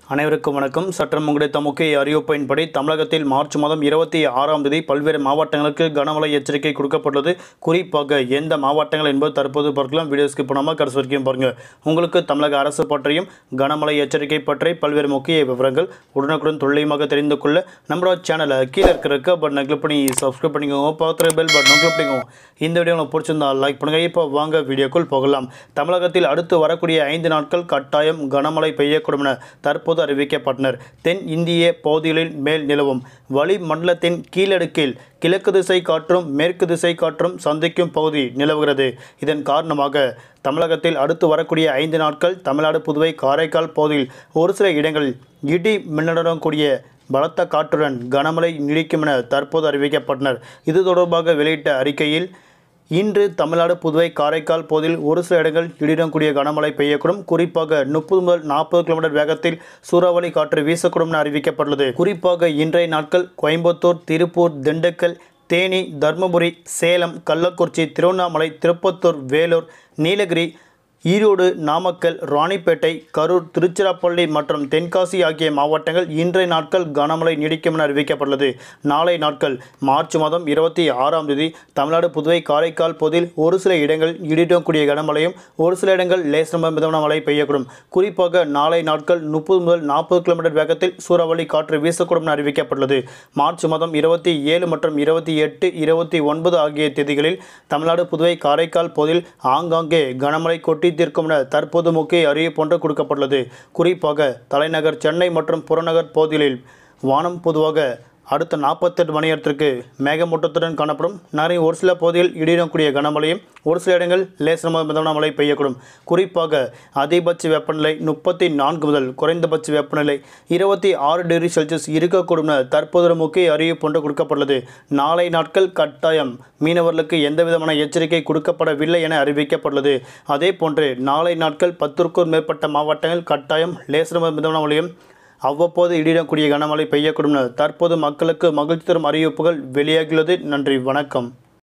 அனைவருக்கும் வணக்கம் சற்றம் கிடைத்த முக்கிய அறிவிப்பின்படி தமிழகத்தில் மார்ச் மாதம் இருபத்தி ஆறாம் தேதி பல்வேறு மாவட்டங்களுக்கு கனமழை எச்சரிக்கை கொடுக்கப்பட்டுள்ளது குறிப்பாக எந்த மாவட்டங்கள் என்பது தற்போது பார்க்கலாம் வீடியோ ஸ்கிப் பண்ணாமல் கடைசி வரைக்கும் பாருங்கள் உங்களுக்கு தமிழக அரசு பற்றியும் கனமழை எச்சரிக்கை பற்றி பல்வேறு முக்கிய விவரங்கள் உடனுக்குடன் துல்லியமாக தெரிந்து கொள்ள நம்மளோட சேனலை கீழே இருக்கிற ரெக்க பட்டனை கிளிக் பண்ணி சப்ஸ்கிரைப் பண்ணிக்கோங்க பார்த்துற பெல் பட்டனை கிளிக் பண்ணிக்கோங்க இந்த வீடியோ உங்களுக்கு பிடிச்சிருந்தா லைக் பண்ணுங்கள் இப்போ வாங்க வீடியோக்குள் போகலாம் தமிழகத்தில் அடுத்து வரக்கூடிய ஐந்து நாட்கள் கட்டாயம் கனமழை பெய்யக்கூடும் என தற்போது அறிவிக்கப்பட்டனர் தென் இந்திய பகுதிகளில் மேல் நிலவும் வளிமண்டலத்தின் கீழடுக்கில் கிழக்கு திசை காற்றும் மேற்கு திசை காற்றும் சந்திக்கும் பகுதி நிலவுகிறது இதன் காரணமாக தமிழகத்தில் அடுத்து வரக்கூடிய ஐந்து நாட்கள் தமிழ்நாடு புதுவை காரைக்கால் பகுதியில் ஒரு சில இடங்களில் இடி மின்னலுடன் கூடிய பலத்த காற்றுடன் கனமழை நீடிக்கும் என தற்போது அறிவிக்கப்பட்டனர் இது தொடர்பாக வெளியிட்ட அறிக்கையில் இன்று தமிழ்நாடு புதுவை காரைக்கால் பகுதியில் ஒரு சில இடங்கள் இடியுடன் கூடிய கனமழை பெய்யக்கூடும் குறிப்பாக முப்பது முதல் நாற்பது கிலோமீட்டர் வேகத்தில் சூறாவளி காற்று வீசக்கூடும் என அறிவிக்கப்பட்டுள்ளது குறிப்பாக இன்றைய நாட்கள் கோயம்புத்தூர் திருப்பூர் திண்டுக்கல் தேனி தருமபுரி சேலம் கள்ளக்குறிச்சி திருவண்ணாமலை திருப்பத்தூர் வேலூர் நீலகிரி ஈரோடு நாமக்கல் ராணிப்பேட்டை கரூர் திருச்சிராப்பள்ளி மற்றும் தென்காசி ஆகிய மாவட்டங்கள் இன்றைய நாட்கள் கனமழை நீடிக்கும் என அறிவிக்கப்பட்டுள்ளது நாளை நாட்கள் மார்ச் மாதம் இருபத்தி ஆறாம் தேதி தமிழ்நாடு புதுவை காரைக்கால் பகுதியில் ஒரு சில இடங்கள் இடியுடன் கூடிய கனமழையும் ஒரு சில இடங்கள் லேசன மிதமான மழை பெய்யக்கூடும் குறிப்பாக நாளை நாட்கள் முப்பது முதல் நாற்பது கிலோமீட்டர் வேகத்தில் சூறாவளி காற்று வீசக்கூடும் என அறிவிக்கப்பட்டுள்ளது மார்ச் மாதம் இருபத்தி ஏழு மற்றும் இருபத்தி எட்டு இருபத்தி ஒன்பது ஆகிய தேதிகளில் தமிழ்நாடு புதுவை காரைக்கால் பகுதியில் ஆங்காங்கே கனமழை கொட்டி தீர்க்கும் என தற்போது முக்கிய அறிவிப்பு ஒன்று கொடுக்கப்பட்டுள்ளது குறிப்பாக தலைநகர் சென்னை மற்றும் புறநகர் பகுதிகளில் வானம் பொதுவாக அடுத்த நாற்பத்தெட்டு மணி நேரத்திற்கு மேகமூட்டத்துடன் காணப்படும் நிறைய ஒரு சில பகுதியில் இடியிடக்கூடிய கனமழையும் ஒரு சில இடங்கள் லேசனமாக மிதமான மழை பெய்யக்கூடும் குறிப்பாக அதிகபட்ச வெப்பநிலை முப்பத்தி நான்கு முதல் குறைந்தபட்ச வெப்பநிலை இருபத்தி ஆறு டிகிரி செல்சியஸ் இருக்கக்கூடும் என தற்போது முக்கிய அறிவிப்பு ஒன்று கொடுக்கப்பட்டுள்ளது நாளை நாட்கள் கட்டாயம் மீனவர்களுக்கு எந்த விதமான எச்சரிக்கை கொடுக்கப்படவில்லை என அறிவிக்கப்பட்டுள்ளது அதே போன்று நாளை நாட்கள் பத்திற்கும் மேற்பட்ட மாவட்டங்கள் கட்டாயம் லேசனமாக மிதமான மழையும் அவ்வப்போது இடியிடக்கூடிய கனமழை பெய்யக்கூடும் என தற்போது மக்களுக்கு மகிழ்ச்சி தரும் அறிவிப்புகள் வெளியாகியுள்ளது நன்றி வணக்கம்